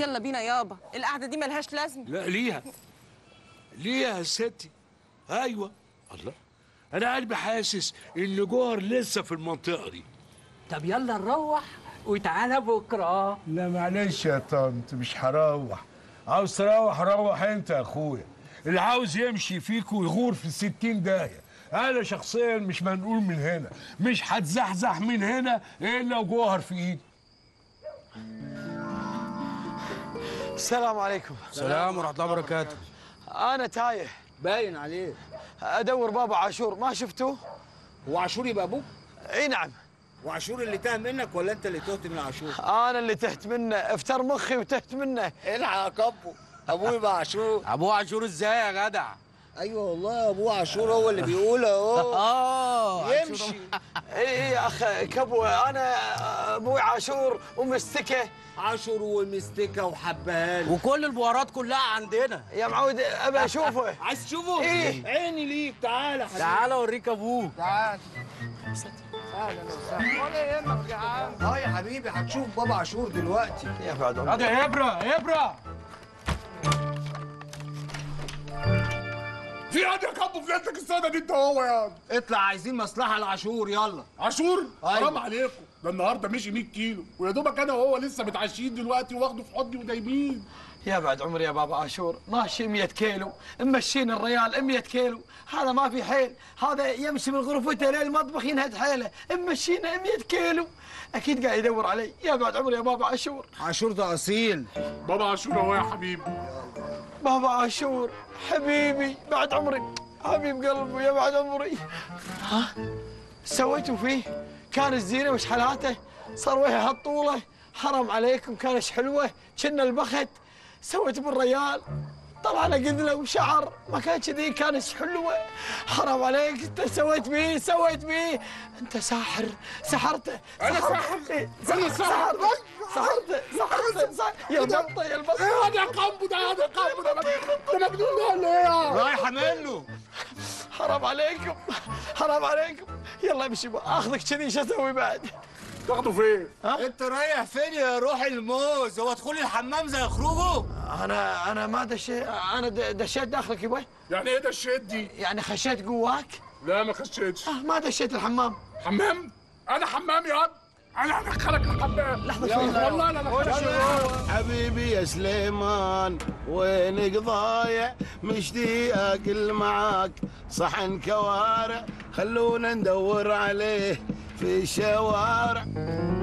يلا بينا يابا القعده دي ملهاش لازمه لا ليها ليها يا ستي ايوه الله انا قلبي حاسس ان جوهر لسه في المنطقه دي طب يلا نروح وتعالى بكره لا معلش يا طنط مش هروح عاوز تروح روح انت يا اخويا اللي عاوز يمشي فيك ويغور في الستين داهية انا شخصيا مش منقول من هنا مش هتزحزح من هنا الا وجوهر في ايدي السلام عليكم السلام ورحمة الله وبركاته انا تايه باين عليه ادور بابا عاشور ما شفته هو عاشور يبقى ابوك اي نعم وعاشور اللي تاه منك ولا انت اللي تهت من عاشور انا اللي تهت منه افتر مخي وتهت منه الحق يا كبو ابوه يبقى عاشور ابوه عاشور ازاي يا جدع ايوه والله ابوه عاشور هو اللي بيقول اهو اه يمشي اي اي يا اخ كبو انا ابوي عاشور ومستكه عاشور ومستكه وحبهان وكل البهارات كلها عندنا يا معود ابى اشوفه عايز تشوفه؟ إيه؟ عيني ليك تعالى تعالى اوريك ابوك تعالى ولا يهمك يا عم اه يا حبيبي هتشوف بابا عاشور دلوقتي يا بعد عمرك. هذا ابره ابره في ياض يا كابو في يدك الساده دي انت هو ياض اطلع عايزين مصلحه لعاشور يلا عاشور أيوة. حرام عليكم ده النهارده مشي 100 كيلو ويا دوبك انا وهو لسه متعشيين دلوقتي واخده في حضني ودايمين يا بعد عمري يا بابا عاشور ماشي 100 كيلو مشينا الريال 100 كيلو هذا ما في حيل هذا يمشي من غرفته للمطبخ ينهد حيله مشينا 100 كيلو اكيد قاعد يدور علي يا بعد عمري يا بابا عاشور عاشور ده اصيل بابا عاشور اهو يا حبيبي بابا عاشور حبيبي بعد عمري حبيب قلبي يا بعد عمري ها سويتوا فيه كان الزينه وش حالاته صار وجهه هالطوله حرام عليكم كانش حلوه كنا البخت سويت بالريال طلع له قذله وشعر ما كان كذي كانش حلوه حرام عليك انت سويت بيه سويت بيه انت ساحر سحرته أنا سحرته. ساحر؟ إيه، أنا سحرته ساحر؟ سحرته سحرته سحرته يا البطه يا البطه ايه هذا يا كامبو ده هذا يا كامبو ده مجنون- ده مجنون ده ولا ايه يا رايح منه حرام عليكم حرام عليكم يلا امشي بقى. اخذك كذي شو اسوي بعد تاخده فين؟ انت رايح فين يا روح الموز هو دخول الحمام زي خروجه انا انا ما دشيت انا د- دشيت داخلك يبا يعني ايه ده الشيت دي؟ يعني خشيت جواك لا ما خشيتش آه ما دشيت الحمام حمام؟ انا حمام يا انا هدخلك الحمام لحظة لا شوي. والله لا لا حبيبي يا سليمان وينك ضايع مشتي اكل معاك صحن كوارع خلونا ندور عليه في الشوارع